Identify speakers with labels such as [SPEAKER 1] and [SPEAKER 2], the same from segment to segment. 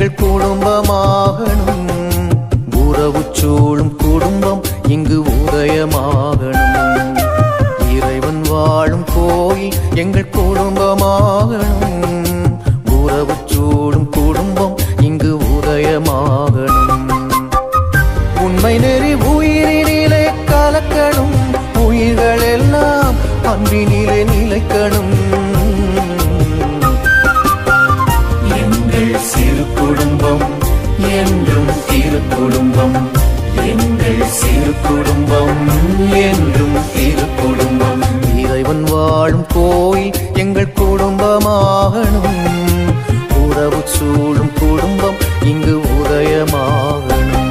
[SPEAKER 1] எங்கள் குடும்பமாகணும் உறவு சூழும் குடும்பம் இங்கு உதயமாகணும் இறைவன் வாழும் கோயில் எங்கள் குடும்பமாகணும் உறவு சூழும் குடும்பம் இங்கு உதயமாகணும் உண்மை நெறி உயிரினிலே கலக்கணும் உயிர்கள் எல்லாம் அன்பினிலே நிலைக்கணும் எங்கள் சிறு குடும்பம் என்றும் திரு குடும்பம் எங்கள் சிறு குடும்பம் என்றும் திரு குடும்பம் இறைவன் வாழும் கோயில் எங்கள் குடும்பமாகணும் உறவு சூழும் குடும்பம் இங்கு உதயமாகணும்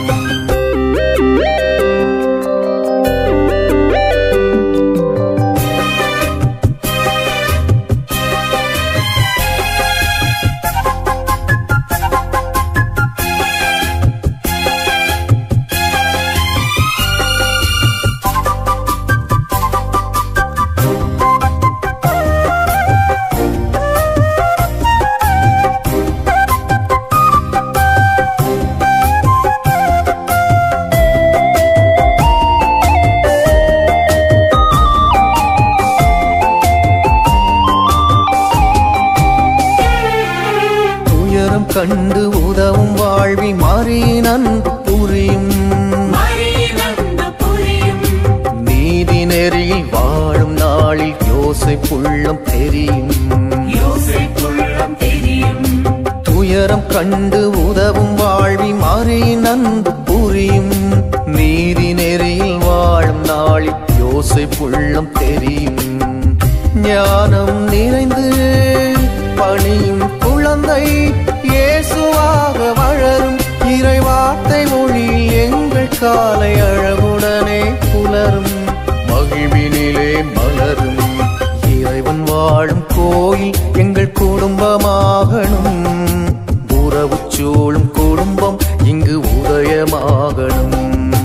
[SPEAKER 1] துயரம் கண்டு உதவும் வாழ்வி மாறின் அன்பு புரியும்
[SPEAKER 2] மறியனந்து புரியும்
[SPEAKER 1] நீதி நெறியில் வாழும் நாளில் யோசை புள்ளம் தெரியும்
[SPEAKER 2] யோசைக்குள்ளம் தெரியும்
[SPEAKER 1] துயரம் கண்டு உதவும் வாழ்வி மாறின் அன்பு புரியும் நீதி நெறியில் வாழும் நாளில் யோசை புள்ளம் தெரியும் ஞானம் நிறைந்து பணியும் குழந்தை இயேசுவாக வளரும் இறைவார்த்தை மொழியில் எங்கள் காலை அழகுடனே புலரும் மகிழ்வினிலே மலரும் இறைவன் வாழும் கோயில் எங்கள் குடும்பமாகணும் உறவு சூழும் குடும்பம் இங்கு உதயமாகணும்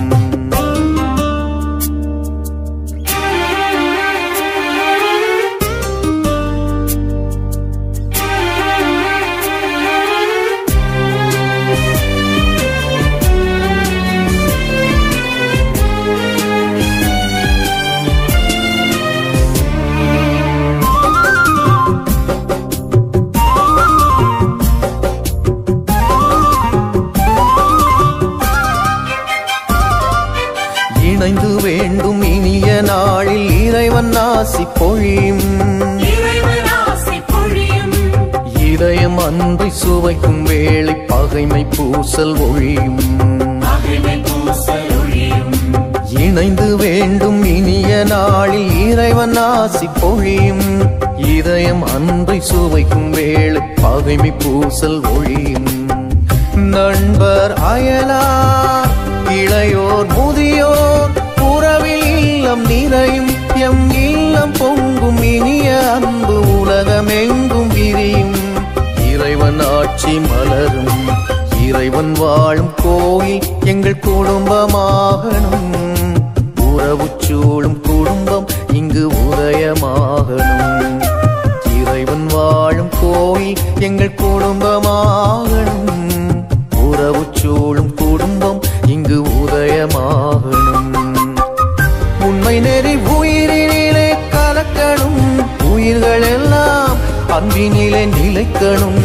[SPEAKER 1] இணைந்து வேண்டும் இனிய நாளில் இறைவன் ஆசி பொழியும்
[SPEAKER 2] இறைவன் ஆசை பொழியும்
[SPEAKER 1] இதயம் அன்பை சுவைக்கும் வேளை பகைமை பூசல் ஒழியும்
[SPEAKER 2] மகிமை பூசல் ஒழியும்
[SPEAKER 1] இணைந்து வேண்டும் இனிய நாளில் இறைவன் ஆசி பொழியும் இதயம் அன்பை சுவைக்கும் வேளை பகைமை பூசல் ஒழியும் நண்பர் அயலார் இளையோர் முதியோர் உறவில் இல்லம் நிறையும் எம் இல்லம் பொங்கும் இனிய அன்பு உலகமெங்கும் விரியும் இறைவன் ஆட்சி மலரும் இறைவன் வாழும் கோயில் எங்கள் குடும்பமாகணும் உறவு சூழும் குடும்பம் இங்கு உதயமாகணும் இறைவன் வாழும் கோயில் எங்கள் குடும்பமாகணும் உறவு சூழும் குடும்பம் இங்கு உதயமாகணும் உண்மை நெறி உயிரினிலே கலக்கணும் உயிர்கள் எல்லாம் அன்பினிலே நிலைக்கணும்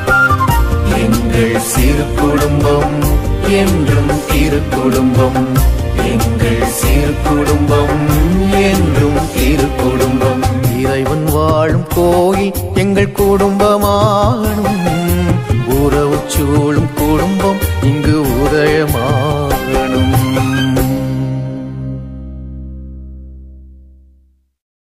[SPEAKER 1] எங்கள் சிறு குடும்பம் என்றும் திரு குடும்பம்